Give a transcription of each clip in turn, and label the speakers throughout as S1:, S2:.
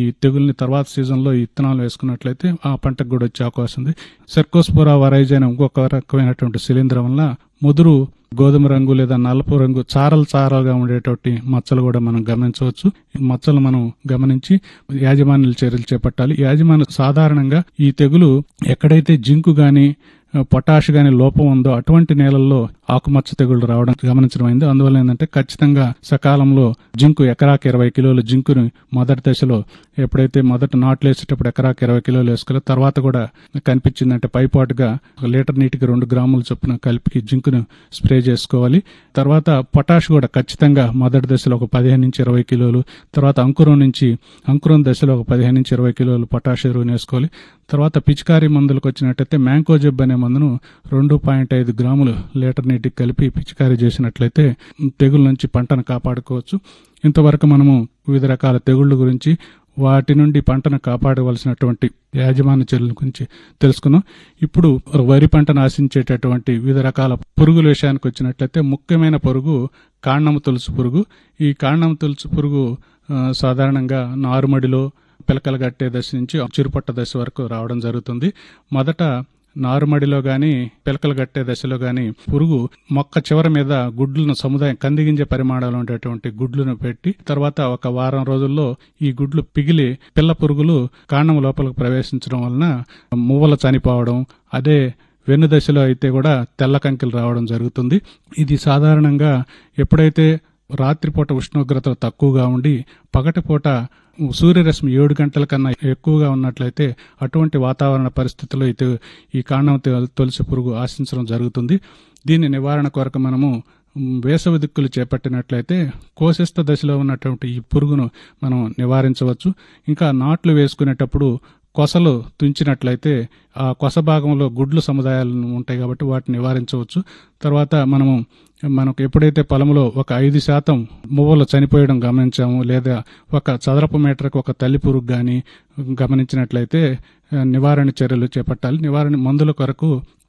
S1: తెగుల్ని తర్వాత సీజన్లో ఈ విత్తనాలు వేసుకున్నట్లయితే ఆ పంటకు కూడా వచ్చే అవకాశం ఉంది సెర్కోస్పోరా వరైజ్ అనే ఇంకొక రకమైనటువంటి శిలీంధ్రం వల్ల ముదురు గోధుమ రంగు లేదా నలుపు రంగు చారలు చారలుగా ఉండేటువంటి మచ్చలు కూడా మనం గమనించవచ్చు ఈ మచ్చలు మనం గమనించి యాజమాన్యుల చర్యలు చేపట్టాలి యాజమాన్య సాధారణంగా ఈ తెగులు ఎక్కడైతే జింకు గాని పొటాష్ గాని లోపం ఉందో అటువంటి నేలల్లో ఆకుమచ్చ తెగుళ్లు రావడం గమనించడం అయింది అందువల్ల ఏంటంటే ఖచ్చితంగా సకాలంలో జింకు ఎకరాకి ఇరవై కిలోలు జింకుని మొదటి దశలో ఎప్పుడైతే మొదట నాట్లు వేసేటప్పుడు ఎకరాకి ఇరవై కిలోలు వేసుకోవాలి తర్వాత కూడా కనిపించిందంటే పైపాటుగా ఒక లీటర్ నీటికి రెండు గ్రాముల చొప్పున కలిపి జింకును స్ప్రే చేసుకోవాలి తర్వాత పొటాష్ కూడా ఖచ్చితంగా మొదటి దశలో ఒక పదిహేను నుంచి ఇరవై కిలోలు తర్వాత అంకురం నుంచి అంకురం దశలో ఒక పదిహేను నుంచి ఇరవై కిలోలు పొటాష్ ఎరువుని వేసుకోవాలి తర్వాత పిచికారీ మందులకు వచ్చినట్టయితే మ్యాంకోజెబ్ అనే మందును రెండు పాయింట్ ఐదు గ్రాములు లీటర్ నీటికి కలిపి పిచికారీ చేసినట్లయితే తెగుల నుంచి పంటను కాపాడుకోవచ్చు ఇంతవరకు మనము వివిధ రకాల తెగుళ్ళ గురించి వాటి నుండి పంటను కాపాడవలసినటువంటి యాజమాన్య చర్యల గురించి తెలుసుకున్నాం ఇప్పుడు వరి పంటను ఆశించేటటువంటి వివిధ రకాల పురుగుల విషయానికి వచ్చినట్లయితే ముఖ్యమైన పురుగు కాండము తులుసు పురుగు ఈ కాండము తులుసు పురుగు ఆ, సాధారణంగా నారుమడిలో పిలకలు కట్టే దశ నుంచి చిరుపట్ట దశ వరకు రావడం జరుగుతుంది మొదట నారుమడిలో గాని పిలకలు కట్టే దశలో గాని పురుగు మొక్క చివర మీద గుడ్లను సముదాయం కందిగింజ పరిమాణంలో ఉండేటువంటి గుడ్లను పెట్టి తర్వాత ఒక వారం రోజుల్లో ఈ గుడ్లు పిగిలి పిల్ల పురుగులు కాండం లోపలికి ప్రవేశించడం వలన మువ్వలు చనిపోవడం అదే వెన్ను దశలో అయితే కూడా తెల్ల కంకిలు రావడం జరుగుతుంది ఇది సాధారణంగా ఎప్పుడైతే రాత్రిపూట ఉష్ణోగ్రత తక్కువగా ఉండి పగటిపూట సూర్యరశ్మి ఏడు గంటల కన్నా ఎక్కువగా ఉన్నట్లయితే అటువంటి వాతావరణ పరిస్థితుల్లో అయితే ఈ కాండం తె- తొలసి పురుగు ఆశించడం జరుగుతుంది దీని నివారణ కొరకు మనము మ్, వేసవి దిక్కులు చేపట్టినట్లయితే కోశస్థ దశలో ఉన్నటువంటి ఈ పురుగును మనం నివారించవచ్చు ఇంకా నాట్లు వేసుకునేటప్పుడు కొసలు తుంచినట్లయితే ఆ కొస భాగంలో గుడ్లు సముదాయాలు ఉంటాయి కాబట్టి వాటిని నివారించవచ్చు తర్వాత మనము మనకు ఎప్పుడైతే పొలంలో ఒక ఐదు శాతం మువ్వలు చనిపోయడం గమనించాము లేదా ఒక చదరపు మీటర్కి ఒక తల్లి పురుగు కానీ గమనించినట్లయితే ఆ, నివారణ చర్యలు చేపట్టాలి నివారణ మందుల కొరకు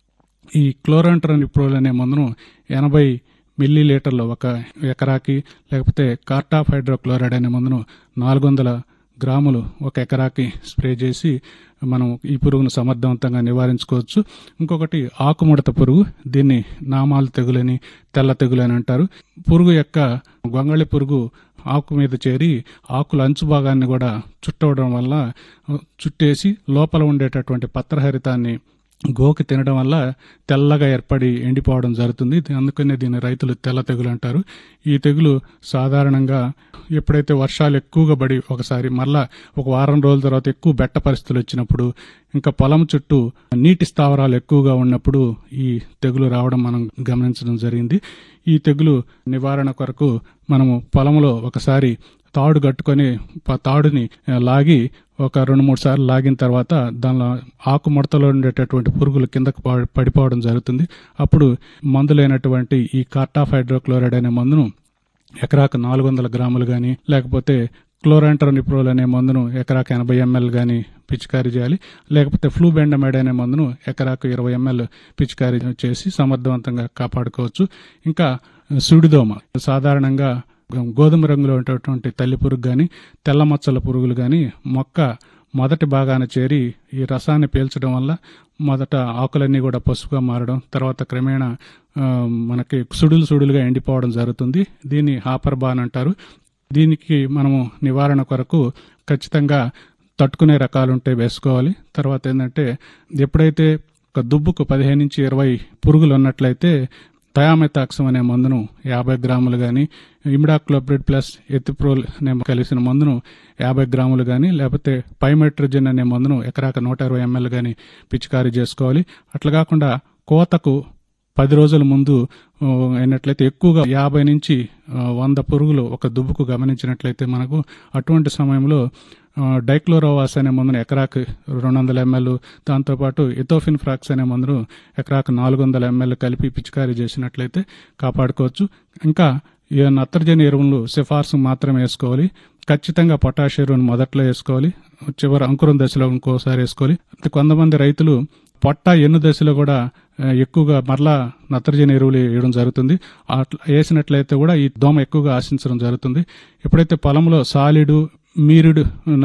S1: ఈ క్లోరాంట్రనిప్రోల్ అనే మందును ఎనభై మిల్లీ లీటర్లు ఒక ఎకరాకి లేకపోతే కార్టాఫ్ హైడ్రోక్లోరైడ్ అనే మందును నాలుగు వందల గ్రాములు ఒక ఎకరాకి స్ప్రే చేసి మనం ఈ పురుగును సమర్థవంతంగా నివారించుకోవచ్చు ఇంకొకటి ఆకుముడత పురుగు దీన్ని నామాలు తెగులని తెల్ల తెగులని అంటారు పురుగు యొక్క గొంగళి పురుగు ఆకు మీద చేరి ఆకుల అంచు భాగాన్ని కూడా చుట్టవడం వల్ల చుట్టేసి లోపల ఉండేటటువంటి పత్రహరితాన్ని గోకి తినడం వల్ల తెల్లగా ఏర్పడి ఎండిపోవడం జరుగుతుంది ఇది- అందుకనే దీన్ని రైతులు తెల్ల తెగులు అంటారు ఈ తెగులు సాధారణంగా ఎప్పుడైతే వర్షాలు ఎక్కువగా పడి ఒకసారి మళ్ళా ఒక వారం రోజుల తర్వాత ఎక్కువ బెట్ట పరిస్థితులు వచ్చినప్పుడు ఇంకా పొలం చుట్టూ నీటి స్థావరాలు ఎక్కువగా ఉన్నప్పుడు ఈ తెగులు రావడం మనం గమనించడం జరిగింది ఈ తెగులు నివారణ కొరకు మనము పొలంలో ఒకసారి తాడు కట్టుకొని ప- తాడుని ఆ, లాగి ఒక రెండు మూడు సార్లు లాగిన తర్వాత దానిలో ఆకు ముడతలో ఉండేటటువంటి పురుగులు కిందకు పడి- పడిపోవడం జరుగుతుంది అప్పుడు మందులైనటువంటి ఈ కార్టాఫ్ హైడ్రోక్లోరైడ్ అనే మందును ఎకరాకు నాలుగు వందల గ్రాములు కానీ లేకపోతే క్లోరాంట్రోనిప్రోల్ అనే మందును ఎకరాకు ఎనభై ఎంఎల్ కానీ పిచికారీ చేయాలి లేకపోతే ఫ్లూబెండమైడ్ అనే మందును ఎకరాకు ఇరవై ఎంఎల్ పిచికారీ చేసి సమర్థవంతంగా కాపాడుకోవచ్చు ఇంకా సుడిదోమ సాధారణంగా గోధుమ రంగులో ఉండేటువంటి తల్లి పురుగు కానీ తెల్ల మచ్చల పురుగులు కానీ మొక్క మొదటి భాగాన చేరి ఈ రసాన్ని పీల్చడం వల్ల మొదట ఆకులన్నీ కూడా పసుపుగా మారడం తర్వాత క్రమేణా ఆ, మనకి సుడులు సుడులుగా ఎండిపోవడం జరుగుతుంది దీన్ని హాపర్ బాన్ అంటారు దీనికి మనము నివారణ కొరకు ఖచ్చితంగా తట్టుకునే రకాలు ఉంటే వేసుకోవాలి తర్వాత ఏంటంటే ఎప్పుడైతే ఒక దుబ్బుకు పదిహేను నుంచి ఇరవై పురుగులు ఉన్నట్లయితే థయామెతాక్సం అనే మందును యాభై గ్రాములు కానీ ఇమిడాక్లోప్రిడ్ ప్లస్ ఎథిప్రోల్ అనే కలిసిన మందును యాభై గ్రాములు కానీ లేకపోతే పైమెట్రోజన్ అనే మందును ఎకరాక నూట ఇరవై ఎంఎల్ కానీ పిచికారీ చేసుకోవాలి అట్లా కాకుండా కోతకు పది రోజుల ముందు ఆ, అయినట్లయితే ఎక్కువగా యాభై నుంచి ఆ, వంద పురుగులు ఒక దుబ్బుకు గమనించినట్లయితే మనకు అటువంటి సమయంలో ఆ, డైక్లోరోవాస్ అనే మందును ఎకరాకు రెండు వందల ఎంఎల్ దాంతోపాటు ఎథోఫిన్ ఫ్రాక్స్ అనే మందును ఎకరాకు నాలుగు వందల ఎంఎల్ కలిపి పిచికారీ చేసినట్లయితే కాపాడుకోవచ్చు ఇంకా ఈ నత్రజని ఎరువులు సిఫార్సు మాత్రమే వేసుకోవాలి ఖచ్చితంగా పొటాష్ ఎరువును మొదట్లో వేసుకోవాలి చివరి అంకురం దశలో ఇంకోసారి వేసుకోవాలి కొంతమంది రైతులు పొట్ట ఎన్ను దశలో కూడా ఆ, ఎక్కువగా మరలా నత్రజని ఎరువులు వేయడం జరుగుతుంది అట్లా వేసినట్లయితే కూడా ఈ దోమ ఎక్కువగా ఆశించడం జరుగుతుంది ఎప్పుడైతే పొలంలో సాలిడు మీరుడు